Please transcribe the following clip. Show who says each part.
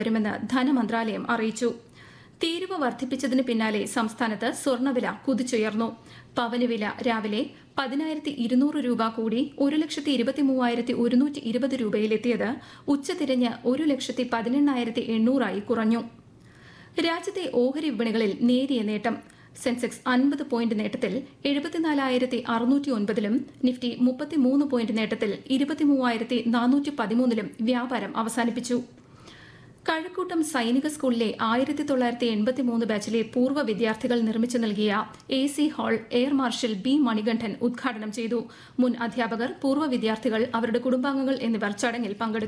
Speaker 1: വരുമെന്ന് ധനമന്ത്രാലയം അറിയിച്ചു തീരുവ വർദ്ധിപ്പിച്ചതിന് പിന്നാലെ സംസ്ഥാനത്ത് സ്വർണ്ണവില കുതിച്ചുയർന്നു പവന് വില രാവിലെ പതിനായിരത്തി ഇരുന്നൂറ് രൂപ കൂടി ഒരു ലക്ഷത്തി ഇരുപത്തി മൂവായിരത്തി ഒരുന്നൂറ്റി ഇരുപത് രൂപയിലെത്തിയത് ഉച്ചതിരിഞ്ഞ് ഒരു ലക്ഷത്തി പതിനെണ്ണായിരത്തി എണ്ണൂറായി കുറഞ്ഞു രാജ്യത്തെ ഓഹരി വിപണികളിൽ നേരിയ നേട്ടം സെൻസെക്സ് അൻപത് പോയിന്റ് നേട്ടത്തിൽ എഴുപത്തിനാലായിരത്തി അറുന്നൂറ്റി ഒൻപതിലും നിഫ്റ്റി മുപ്പത്തിമൂന്ന് പോയിന്റ് നേട്ടത്തിൽ ഇരുപത്തിമൂവായിരത്തി നാനൂറ്റി പതിമൂന്നിലും വ്യാപാരം അവസാനിപ്പിച്ചു കഴക്കൂട്ടം സൈനിക സ്കൂളിലെ ആയിരത്തി തൊള്ളായിരത്തി എൺപത്തി മൂന്ന് ബാച്ചിലെ പൂർവ്വ വിദ്യാർത്ഥികൾ നിർമ്മിച്ചു നൽകിയ A C hall air marshal B Manikandan ഉദ്ഘാടനം ചെയ്തു മുൻ അധ്യാപകർ പൂർവ്വ വിദ്യാർത്ഥികൾ അവരുടെ കുടുംബാംഗങ്ങൾ എന്നിവർ ചടങ്ങിൽ പങ്കെടുത്തു